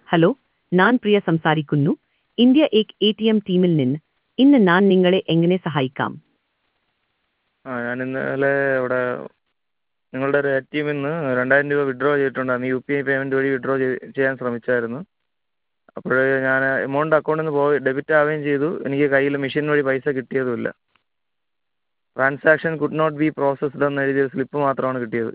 hello ഞാൻ പ്രിയ സംസാരിക്കുന്നു India ഏക് എ ടി എം ടീമിൽ നിന്ന് ഇന്ന് ഞാൻ നിങ്ങളെ എങ്ങനെ സഹായിക്കാം ആ ഞാൻ ഇന്നലെ ഇവിടെ നിങ്ങളുടെ ഒരു എ ടി എമ്മിൽ നിന്ന് രണ്ടായിരം രൂപ വിഡ്രോ ചെയ്തിട്ടുണ്ടായിരുന്നു യു പി ഐ പേയ്മെൻറ്റ് വഴി വിഡ്രോ ചെയ്യാൻ ശ്രമിച്ചായിരുന്നു അപ്പോൾ ഞാൻ എമൗണ്ട് അക്കൗണ്ടിൽ നിന്ന് പോയി ഡെബിറ്റ് ആവുകയും ചെയ്തു എനിക്ക് കയ്യിൽ മെഷീൻ വഴി പൈസ കിട്ടിയതുമില്ല transaction could not be processed എന്ന് എഴുതിയ സ്ലിപ്പ് മാത്രമാണ് കിട്ടിയത്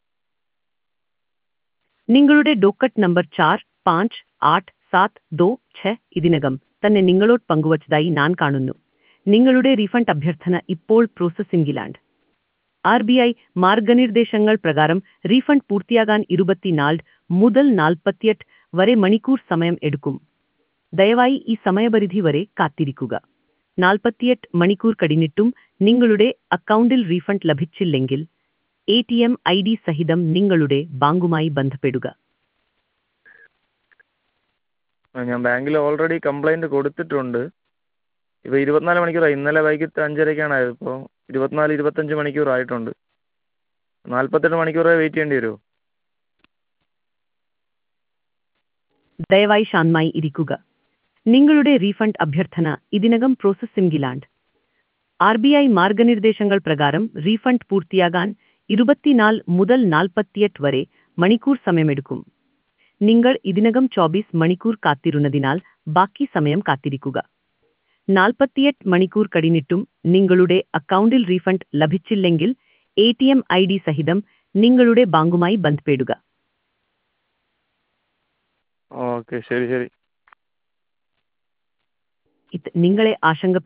നിങ്ങളുടെ ഡോക്കറ്റ് നമ്പർ ചാർ പാഞ്ച് ആട്ട് സാത്ത് ദോ ഛ ഇതിനകം തന്നെ നിങ്ങളോട് പങ്കുവച്ചതായി ഞാൻ കാണുന്നു നിങ്ങളുടെ റീഫണ്ട് അഭ്യർത്ഥന ഇപ്പോൾ പ്രോസസ്സിംഗിലാണ് ആർ ബി ഐ മാർഗനിർദ്ദേശങ്ങൾ പ്രകാരം റീഫണ്ട് പൂർത്തിയാകാൻ ഇരുപത്തിനാല് മുതൽ നാൽപ്പത്തിയെട്ട് വരെ മണിക്കൂർ സമയം എടുക്കും ദയവായി ഈ സമയപരിധി വരെ കാത്തിരിക്കുക നാൽപ്പത്തിയെട്ട് മണിക്കൂർ കഴിഞ്ഞിട്ടും നിങ്ങളുടെ അക്കൗണ്ടിൽ റീഫണ്ട് ലഭിച്ചില്ലെങ്കിൽ A T M I D സഹിതം നിങ്ങളുടെ ബാങ്കുമായി ബന്ധപ്പെടുക ആ, ഞാൻ ബാങ്കിൽ ഓൾറെഡി കംപ്ലയിൻറ്റ് കൊടുത്തിട്ടുണ്ട് ഇപ്പോൾ ഇരുപത്തിനാല് മണിക്കൂറായി ഇന്നലെ വൈകിട്ട് അഞ്ചരയ്ക്കാണ് ആയത് ഇപ്പോൾ ഇരുപത്തിനാല് ഇരുപത്തഞ്ച് മണിക്കൂറായിട്ടുണ്ട് നാൽപ്പത്തെട്ട് മണിക്കൂർ വെയിറ്റ് ചെയ്യേണ്ടി വരുമോ ദയവായി ശാന്തമായി ഇരിക്കുക നിങ്ങളുടെ റീഫണ്ട് അഭ്യർത്ഥന ഇതിനകം പ്രോസസ്സിംഗിലാണ് ആർ ബി ഐ മാർഗനിർദ്ദേശങ്ങൾ പ്രകാരം റീഫണ്ട് പൂർത്തിയാകാൻ ഇരുപത്തിനാല് മുതൽ നാൽപ്പത്തിയെട്ട് വരെ മണിക്കൂർ സമയമെടുക്കും നിങ്ങൾ ഇതിനകം ചോബീസ് മണിക്കൂർ കാത്തിരുന്നതിനാൽ ബാക്കി സമയം കാത്തിരിക്കുക നാൽപ്പത്തിയെട്ട് മണിക്കൂർ കഴിഞ്ഞിട്ടും നിങ്ങളുടെ അക്കൗണ്ടിൽ റീഫണ്ട് ലഭിച്ചില്ലെങ്കിൽ A T M I D സഹിതം നിങ്ങളുടെ ബാങ്കുമായി ബന്ധപ്പെടുക ഓക്കെ ശരി ശരി ഇത് നിങ്ങളെ ആശങ്ക